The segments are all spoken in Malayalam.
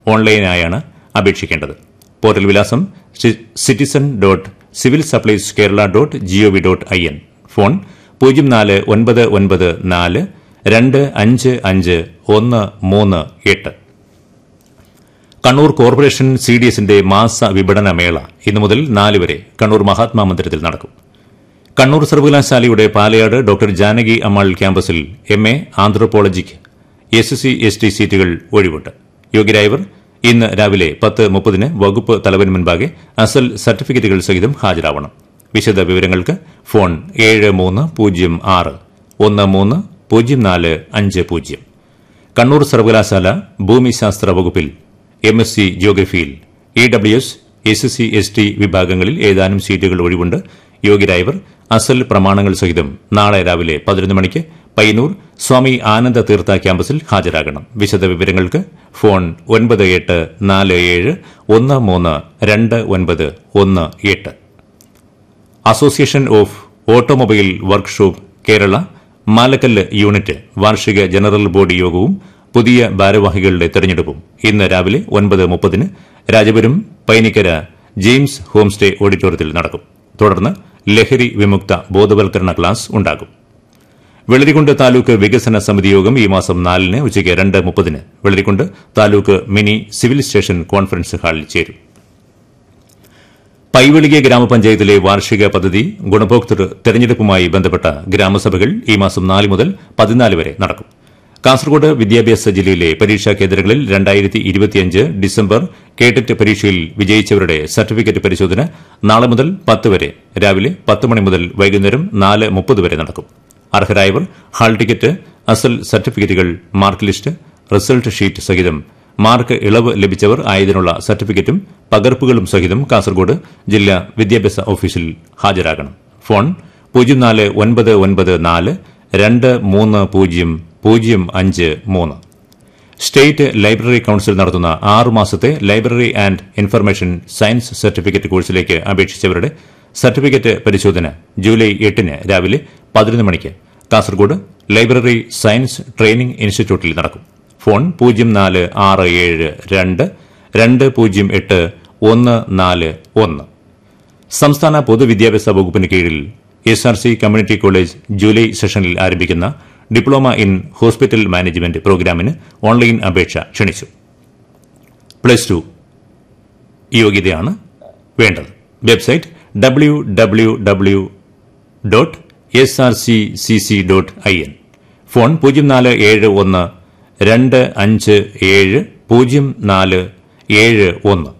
ഓൺലൈനായാണ് അപേക്ഷിക്കേണ്ടത് പോർട്ടൽ വിലാസം citizen dot civil supplies Kerala dot G O V dot I N phone പൂജ്യം നാല് ഒൻപത് ഒൻപത് നാല് രണ്ട് അഞ്ച് അഞ്ച് ഒന്ന് മൂന്ന് എട്ട് കണ്ണൂർ കോർപ്പറേഷൻ സി ഡി എസിന്റെ മാസ വിപണന മേള ഇന്നു മുതൽ നാല് വരെ കണ്ണൂർ മഹാത്മാ മന്ദിരത്തിൽ നടക്കും കണ്ണൂർ സർവകലാശാലയുടെ പാലയാട് ഡോക്ടർ ജാനകി അമ്മാൾ ക്യാമ്പസിൽ എം എ ആന്ത്രോപോളജിക്ക് എസ് സി എസ് ടി സീറ്റുകൾ ഒഴിവുണ്ട് യോഗ്യരായവർ ഇന്ന് രാവിലെ പത്ത് മുപ്പതിന് വകുപ്പ് തലവന് മുൻപാകെ അസൽ സർട്ടിഫിക്കറ്റുകൾ സഹിതം ഹാജരാവണം വിശദ വിവരങ്ങൾക്ക് ഫോൺ ഏഴ് മൂന്ന് പൂജ്യം ആറ് ഒന്ന് മൂന്ന് പൂജ്യം നാല് അഞ്ച് പൂജ്യം കണ്ണൂർ സർവകലാശാല ഭൂമിശാസ്ത്ര വകുപ്പിൽ എം എസ് സി ജിയോഗ്രഫിയിൽ E W S S C S T വിഭാഗങ്ങളിൽ ഏതാനും സീറ്റുകൾ ഒഴിവുണ്ട് യോഗ്യരായവർ അസൽ പ്രമാണങ്ങൾ സഹിതം നാളെ രാവിലെ പതിനൊന്ന് മണിക്ക് പയ്യന്നൂർ സ്വാമി ആനന്ദ തീർത്ഥ ക്യാമ്പസിൽ ഹാജരാകണം വിശദ വിവരങ്ങൾക്ക് ഫോൺ ഒൻപത് എട്ട് നാല് ഏഴ് ഒന്ന് മൂന്ന് രണ്ട് ഒൻപത് ഒന്ന് എട്ട് association of automobile workshop Kerala Malakkal unit വാർഷിക ജനറൽ ബോഡി യോഗവും പുതിയ ഭാരവാഹികളുടെ തെരഞ്ഞെടുപ്പും ഇന്ന് രാവിലെ ഒൻപത് മുപ്പതിന് രാജപുരം പൈനിക്കര ജെയിംസ് ഹോംസ്റ്റേ ഓഡിറ്റോറിയത്തിൽ നടക്കും തുടർന്ന് ലഹരി വിമുക്ത ബോധവൽക്കരണ ക്ലാസ് ഉണ്ടാകും വെള്ളരിക്കുണ്ട് താലൂക്ക് വികസന സമിതി യോഗം ഈ മാസം നാലിന് ഉച്ചയ്ക്ക് രണ്ട് മുപ്പതിന് Vellarikkundu taluk mini civil station conference ഹാളിൽ ചേരും പൈവെളിക ഗ്രാമപഞ്ചായത്തിലെ വാർഷിക പദ്ധതി ഗുണഭോക്തൃ തെരഞ്ഞെടുപ്പുമായി ബന്ധപ്പെട്ട ഗ്രാമസഭകൾ ഈ മാസം നാല് മുതൽ പതിനാല് വരെ നടക്കും കാസർഗോഡ് വിദ്യാഭ്യാസ ജില്ലയിലെ പരീക്ഷാ കേന്ദ്രങ്ങളിൽ രണ്ടായിരത്തി ഇരുപത്തിയഞ്ച് ഡിസംബർ കേഡറ്റ് പരീക്ഷയിൽ വിജയിച്ചവരുടെ സർട്ടിഫിക്കറ്റ് പരിശോധന നാളെ മുതൽ പത്ത് വരെ രാവിലെ പത്ത് മണി മുതൽ വൈകുന്നേരം നാല് മുപ്പത് വരെ നടക്കും അർഹരായവർ ഹാൾ ടിക്കറ്റ് അസൽ സർട്ടിഫിക്കറ്റുകൾ മാർക്ക് ലിസ്റ്റ് റിസൾട്ട് ഷീറ്റ് സഹിതം മാർക്ക് ഇളവ് ലഭിച്ചവർ ആയതിനുള്ള സർട്ടിഫിക്കറ്റും പകർപ്പുകളും സഹിതം കാസർഗോഡ് ജില്ലാ വിദ്യാഭ്യാസ ഓഫീസിൽ ഹാജരാകണം ഫോൺ പൂജ്യം നാല് ഒൻപത് ഒൻപത് നാല് രണ്ട് മൂന്ന് പൂജ്യം പൂജ്യം അഞ്ച് മൂന്ന് സ്റ്റേറ്റ് ലൈബ്രറി കൌൺസിൽ നടത്തുന്ന ആറുമാസത്തെ library and information science certificate കോഴ്സിലേക്ക് അപേക്ഷിച്ചവരുടെ സർട്ടിഫിക്കറ്റ് പരിശോധന ജൂലൈ എട്ടിന് രാവിലെ പതിനൊന്ന് മണിക്ക് കാസർഗോഡ് ലൈബ്രറി സയൻസ് ട്രെയിനിംഗ് ഇൻസ്റ്റിറ്റ്യൂട്ടിൽ നടക്കും ഫോൺ പൂജ്യം നാല് ആറ് ഏഴ് രണ്ട് രണ്ട് പൂജ്യം എട്ട് ഒന്ന് നാല് ഒന്ന് സംസ്ഥാന പൊതുവിദ്യാഭ്യാസ വകുപ്പിന് കീഴിൽ S R C community college July സെഷനിൽ ആരംഭിക്കുന്ന ഡിപ്ലോമ ഇൻ ഹോസ്പിറ്റൽ മാനേജ്മെന്റ് പ്രോഗ്രാമിന് ഓൺലൈൻ അപേക്ഷ ക്ഷണിച്ചു പ്ലസ് ടു യോഗ്യതയാണ് വേണ്ടത് website W W W dot S R C C C dot I N phone പൂജ്യം നാല് ഏഴ് ഒന്ന് രണ്ട് അഞ്ച് ഏഴ് പൂജ്യം നാല് ഏഴ് ഒന്ന്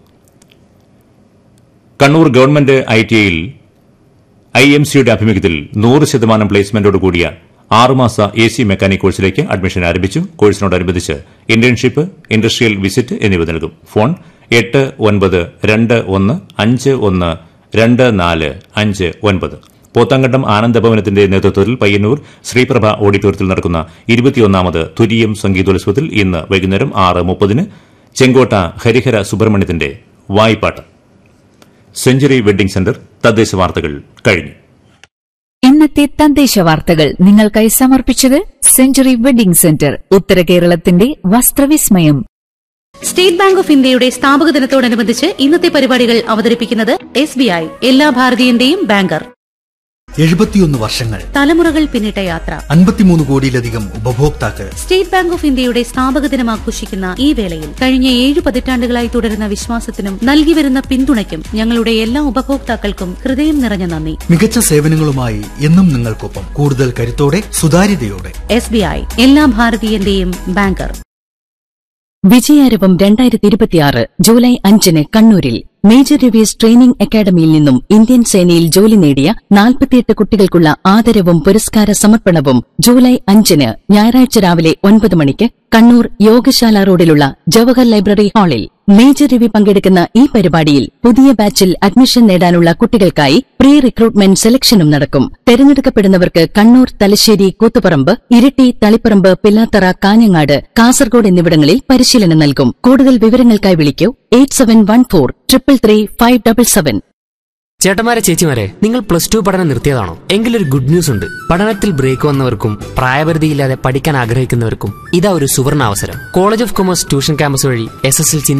കണ്ണൂർ ഗവൺമെന്റ് ഐ ടി ഐയിൽ ഐ എം സിയുടെ ആഭിമുഖ്യത്തിൽ നൂറ് ശതമാനം പ്ലേസ്മെന്റോട് കൂടിയ ആറുമാസ എ സി മെക്കാനിക് കോഴ്സിലേക്ക് അഡ്മിഷൻ ആരംഭിച്ചു കോഴ്സിനോടനുബന്ധിച്ച് ഇന്റേൺഷിപ്പ് ഇൻഡസ്ട്രിയൽ വിസിറ്റ് എന്നിവ നൽകും ഫോൺ എട്ട് ഒൻപത് രണ്ട് ഒന്ന് അഞ്ച് ഒന്ന് രണ്ട് നാല് അഞ്ച് ഒൻപത് പോത്താങ്കണ്ടം ആനന്ദഭവനത്തിന്റെ നേതൃത്വത്തിൽ പയ്യന്നൂർ ശ്രീപ്രഭ ഓഡിറ്റോറിയത്തിൽ നടക്കുന്ന ഇരുപത്തിയൊന്നാമത് തുരീയം സംഗീതോത്സവത്തിൽ ഇന്ന് വൈകുന്നേരം ആറ് മുപ്പതിന് ചെങ്കോട്ട ഹരിഹര സുബ്രഹ്മണ്യത്തിന്റെ വായ്പാട്ട് സെഞ്ചുറി വെഡ്ഡിംഗ് സെന്റർ തദ്ദേശ വാർത്തകൾ കഴിഞ്ഞു ഇന്നത്തെ തദ്ദേശ വാർത്തകൾ നിങ്ങൾക്കായി സമർപ്പിച്ചത് സെഞ്ചുറി വെഡിംഗ് സെന്റർ ഉത്തര കേരളത്തിന്റെ വസ്ത്രവിസ്മയം സ്റ്റേറ്റ് ബാങ്ക് ഓഫ് ഇന്ത്യയുടെ സ്ഥാപക ദിനത്തോടനുബന്ധിച്ച് ഇന്നത്തെ പരിപാടികൾ അവതരിപ്പിക്കുന്നത് എസ് ബി ഐ എല്ലാ ഭാരതീയന്റെയും ബാങ്കർ എഴുപത്തിയൊന്ന് വർഷങ്ങൾ തലമുറകൾ പിന്നിട്ട യാത്ര അൻപത്തിമൂന്ന് കോടിയിലധികം ഉപഭോക്താക്കൾ സ്റ്റേറ്റ് ബാങ്ക് ഓഫ് ഇന്ത്യയുടെ സ്ഥാപക ദിനം ആഘോഷിക്കുന്ന ഈ വേളയിൽ കഴിഞ്ഞ ഏഴ് പതിറ്റാണ്ടുകളായി തുടരുന്ന വിശ്വാസത്തിനും നൽകിവരുന്ന പിന്തുണയ്ക്കും ഞങ്ങളുടെ എല്ലാ ഉപഭോക്താക്കൾക്കും ഹൃദയം നിറഞ്ഞ നന്ദി മികച്ച സേവനങ്ങളുമായി എന്നും നിങ്ങൾക്കൊപ്പം കൂടുതൽ കരുത്തോടെ സുതാര്യതയോടെ എസ് ബി ഐ എല്ലാ ഭാരതീയന്റെയും ബാങ്കർ വിജയാരവം രണ്ടായിരത്തി ഇരുപത്തിയാറ് ജൂലൈ അഞ്ചിന് കണ്ണൂരിൽ മേജർ രവീസ് ട്രെയിനിംഗ് അക്കാദമിയിൽ നിന്നും ഇന്ത്യൻ സേനയിൽ ജോലി നേടിയ നാൽപ്പത്തിയെട്ട് കുട്ടികൾക്കുള്ള ആദരവും പുരസ്കാര സമർപ്പണവും ജൂലൈ അഞ്ചിന് ഞായറാഴ്ച രാവിലെ ഒൻപത് മണിക്ക് കണ്ണൂർ യോഗശാല റോഡിലുള്ള ജവഹർ ലൈബ്രറി ഹാളിൽ മേജർ രവി പങ്കെടുക്കുന്ന ഈ പരിപാടിയിൽ പുതിയ ബാച്ചിൽ അഡ്മിഷൻ നേടാനുള്ള കുട്ടികൾക്കായി പ്രീ റിക്രൂട്ട്മെന്റ് സെലക്ഷനും നടക്കും തെരഞ്ഞെടുക്കപ്പെടുന്നവർക്ക് കണ്ണൂർ തലശ്ശേരി കൂത്തുപറമ്പ് ഇരിട്ടി തളിപ്പറമ്പ് പില്ലാത്തറ കാഞ്ഞങ്ങാട് കാസർഗോഡ് എന്നിവിടങ്ങളിൽ പരിശീലനം നൽകും കൂടുതൽ വിവരങ്ങൾക്കായി വിളിക്കൂ eight seven one four triple three five double seven ചേട്ടന്മാരെ ചേച്ചിമാരെ നിങ്ങൾ പ്ലസ് ടു പഠനം നിർത്തിയതാണോ എങ്കിലൊരു ഗുഡ് ന്യൂസ് ഉണ്ട് പഠനത്തിൽ ബ്രേക്ക് വന്നവർക്കും പ്രായപരിധിയില്ലാതെ പഠിക്കാൻ ആഗ്രഹിക്കുന്നവർക്കും ഇതാ ഒരു സുവർണ അവസരം college of commerce tuition campus വഴി എസ് എസ് എൽ സി